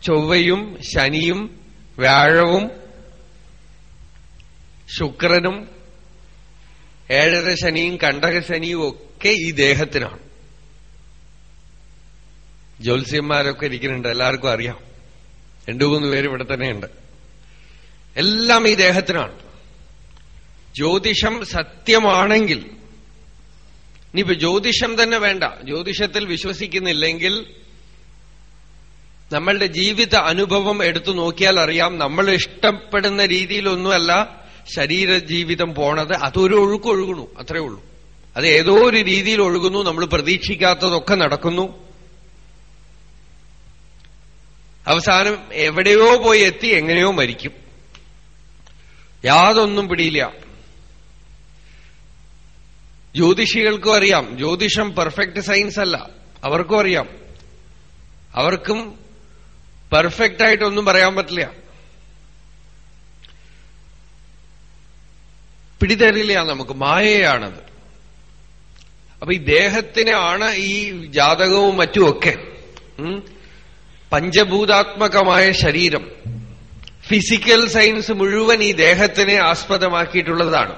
ചൊവ്വയും ശനിയും വ്യാഴവും ശുക്രനും ഏഴര ശനിയും കണ്ടക ശനിയും ഒക്കെ ഈ ദേഹത്തിനാണ് ജ്യോത്സ്യന്മാരൊക്കെ ഇരിക്കുന്നുണ്ട് എല്ലാവർക്കും അറിയാം രണ്ടു മൂന്ന് പേര് ഇവിടെ തന്നെയുണ്ട് എല്ലാം ഈ ദേഹത്തിനാണ് ജ്യോതിഷം സത്യമാണെങ്കിൽ ഇനിയിപ്പോ ജ്യോതിഷം തന്നെ വേണ്ട ജ്യോതിഷത്തിൽ വിശ്വസിക്കുന്നില്ലെങ്കിൽ നമ്മളുടെ ജീവിത അനുഭവം എടുത്തു നോക്കിയാൽ അറിയാം നമ്മൾ ഇഷ്ടപ്പെടുന്ന രീതിയിലൊന്നുമല്ല ശരീര ജീവിതം പോണത് അതൊരു ഒഴുക്കൊഴുകണു അത്രേ ഉള്ളൂ അത് ഏതോ ഒരു രീതിയിൽ ഒഴുകുന്നു നമ്മൾ പ്രതീക്ഷിക്കാത്തതൊക്കെ നടക്കുന്നു അവസാനം എവിടെയോ പോയി എത്തി എങ്ങനെയോ മരിക്കും യാതൊന്നും പിടിയില്ല ജ്യോതിഷികൾക്കും അറിയാം ജ്യോതിഷം പെർഫെക്റ്റ് സയൻസ് അല്ല അവർക്കും അറിയാം അവർക്കും പെർഫെക്റ്റ് ആയിട്ടൊന്നും പറയാൻ പറ്റില്ല പിടിതരില്ല നമുക്ക് മായയാണത് അപ്പൊ ഈ ദേഹത്തിനാണ് ഈ ജാതകവും മറ്റുമൊക്കെ ഉം, പഞ്ചഭൂതാത്മകമായ ശരീരം ഫിസിക്കൽ സയൻസ് മുഴുവൻ ഈ ദേഹത്തിനെ ആസ്പദമാക്കിയിട്ടുള്ളതാണ്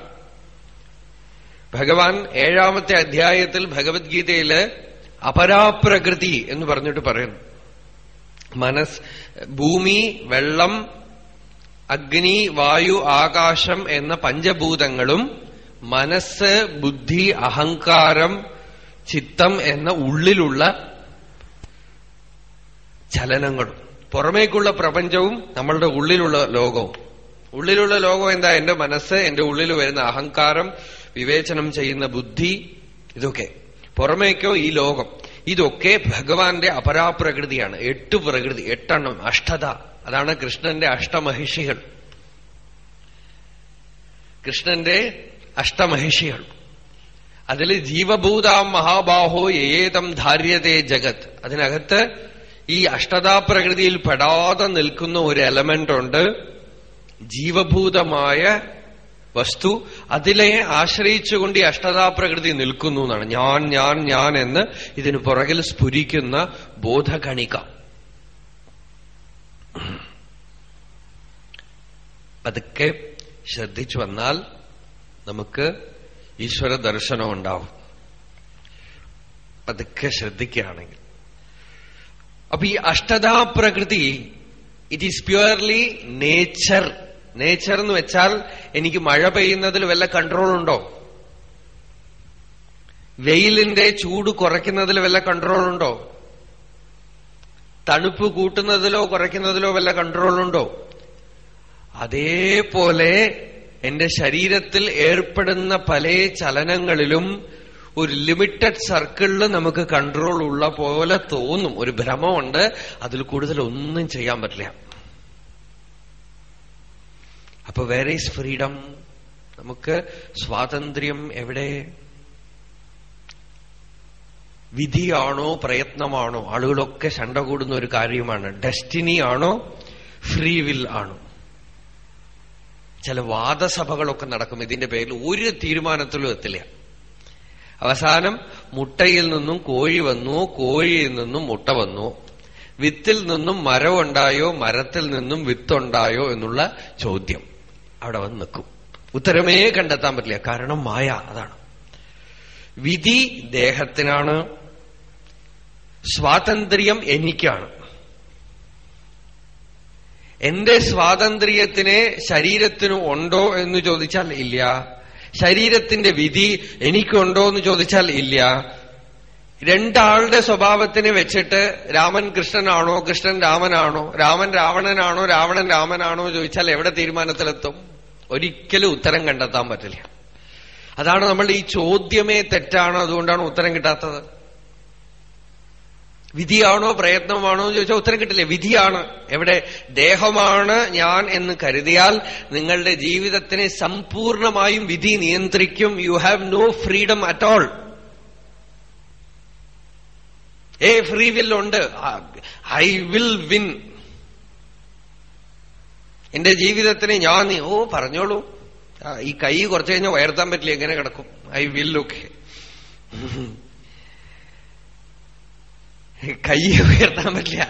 ഭഗവാൻ ഏഴാമത്തെ അധ്യായത്തിൽ ഭഗവത്ഗീതയില് അപരാപ്രകൃതി എന്ന് പറഞ്ഞിട്ട് പറയുന്നു മനസ് ഭൂമി വെള്ളം അഗ്നി വായു ആകാശം എന്ന പഞ്ചഭൂതങ്ങളും മനസ്സ് ബുദ്ധി അഹങ്കാരം ചിത്തം എന്ന ഉള്ളിലുള്ള ചലനങ്ങളും പുറമേക്കുള്ള പ്രപഞ്ചവും നമ്മളുടെ ഉള്ളിലുള്ള ലോകവും ഉള്ളിലുള്ള ലോകം എന്താ എന്റെ മനസ്സ് എന്റെ ഉള്ളിൽ വരുന്ന അഹങ്കാരം വിവേചനം ചെയ്യുന്ന ബുദ്ധി ഇതൊക്കെ പുറമേക്കോ ഈ ലോകം ഇതൊക്കെ ഭഗവാന്റെ അപരാപ്രകൃതിയാണ് എട്ട് പ്രകൃതി എട്ടെണ്ണം അഷ്ടത അതാണ് കൃഷ്ണന്റെ അഷ്ടമഹിഷികൾ കൃഷ്ണന്റെ അഷ്ടമഹിഷികൾ അതിൽ ജീവഭൂതാം മഹാബാഹോ ഏതം ധാര്യതേ ജഗത് അതിനകത്ത് ഈ അഷ്ടതാപ്രകൃതിയിൽ പെടാതെ നിൽക്കുന്ന ഒരു എലമെന്റ് ഉണ്ട് ജീവഭൂതമായ വസ്തു അതിലെ ആശ്രയിച്ചുകൊണ്ട് ഈ അഷ്ടതാപ്രകൃതി നിൽക്കുന്നു എന്നാണ് ഞാൻ ഞാൻ ഞാൻ എന്ന് ഇതിന് പുറകിൽ സ്ഫുരിക്കുന്ന ബോധകണിക പതുക്കെ ശ്രദ്ധിച്ചു വന്നാൽ നമുക്ക് ഈശ്വര ദർശനം ഉണ്ടാവും പതുക്കെ ശ്രദ്ധിക്കുകയാണെങ്കിൽ അപ്പൊ ഈ അഷ്ടതാപ്രകൃതി it is purely nature nature എന്ന് വെച്ചാൽ എനിക്ക് മഴ പെയ്യുന്നതിൽ വല്ല കൺട്രോൾ ഉണ്ടോ വെയിലിന്റെ ചൂട് കുറയ്ക്കുന്നതിൽ വല്ല കൺട്രോൾ ഉണ്ടോ തണുപ്പ് കൂട്ടുന്നതിലോ കുറയ്ക്കുന്നതിലോ വല്ല കൺട്രോൾ ഉണ്ടോ അതേപോലെ എന്റെ ശരീരത്തിൽ ഏർപ്പെടുന്ന പല ചലനങ്ങളിലും ഒരു ലിമിറ്റഡ് സർക്കിളിൽ നമുക്ക് കൺട്രോൾ ഉള്ള പോലെ തോന്നും ഒരു ഭ്രമമുണ്ട് അതിൽ കൂടുതൽ ഒന്നും ചെയ്യാൻ പറ്റില്ല അപ്പൊ വേറെ ഈസ് ഫ്രീഡം നമുക്ക് സ്വാതന്ത്ര്യം എവിടെ വിധിയാണോ പ്രയത്നമാണോ ആളുകളൊക്കെ ശണ്ട കൂടുന്ന ഒരു കാര്യമാണ് ഡെസ്റ്റിനി ആണോ ഫ്രീ വിൽ ആണോ ചില വാദസഭകളൊക്കെ നടക്കും ഇതിന്റെ പേരിൽ ഒരു തീരുമാനത്തിലും എത്തില്ല അവസാനം മുട്ടയിൽ നിന്നും കോഴി വന്നു കോഴിയിൽ നിന്നും മുട്ട വന്നു വിത്തിൽ നിന്നും മരമുണ്ടായോ മരത്തിൽ നിന്നും വിത്തുണ്ടായോ എന്നുള്ള ചോദ്യം അവിടെ വന്ന് നിൽക്കും ഉത്തരമേ കണ്ടെത്താൻ പറ്റില്ല കാരണം മായ അതാണ് വിധി ദേഹത്തിനാണ് സ്വാതന്ത്ര്യം എനിക്കാണ് എന്റെ സ്വാതന്ത്ര്യത്തിനെ ശരീരത്തിന് ഉണ്ടോ എന്ന് ചോദിച്ചാൽ ഇല്ല ശരീരത്തിന്റെ വിധി എനിക്കുണ്ടോ എന്ന് ചോദിച്ചാൽ ഇല്ല രണ്ടാളുടെ സ്വഭാവത്തിനെ വെച്ചിട്ട് രാമൻ കൃഷ്ണനാണോ കൃഷ്ണൻ രാമനാണോ രാമൻ രാവണനാണോ രാവണൻ രാമനാണോ ചോദിച്ചാൽ എവിടെ തീരുമാനത്തിലെത്തും ഒരിക്കലും ഉത്തരം കണ്ടെത്താൻ പറ്റില്ല അതാണ് നമ്മൾ ഈ ചോദ്യമേ തെറ്റാണ് അതുകൊണ്ടാണ് ഉത്തരം കിട്ടാത്തത് വിധിയാണോ പ്രയത്നമാണോ എന്ന് ചോദിച്ചാൽ ഉത്തരം കിട്ടില്ല വിധിയാണ് എവിടെ ദേഹമാണ് ഞാൻ എന്ന് കരുതിയാൽ നിങ്ങളുടെ ജീവിതത്തിനെ സമ്പൂർണമായും വിധി നിയന്ത്രിക്കും you have no freedom at all a free will ഉണ്ട് ഐ വിൽ വിൻ എന്റെ ജീവിതത്തിന് ഞാൻ നീ- ഓ പറഞ്ഞോളൂ ആ, ഈ കൈ കുറച്ചു കഴിഞ്ഞാൽ ഉയർത്താൻ പറ്റില്ല എങ്ങനെ കിടക്കും ഐ വിൽ ഒക്കെ കൈ ഉയർത്താൻ പറ്റില്ല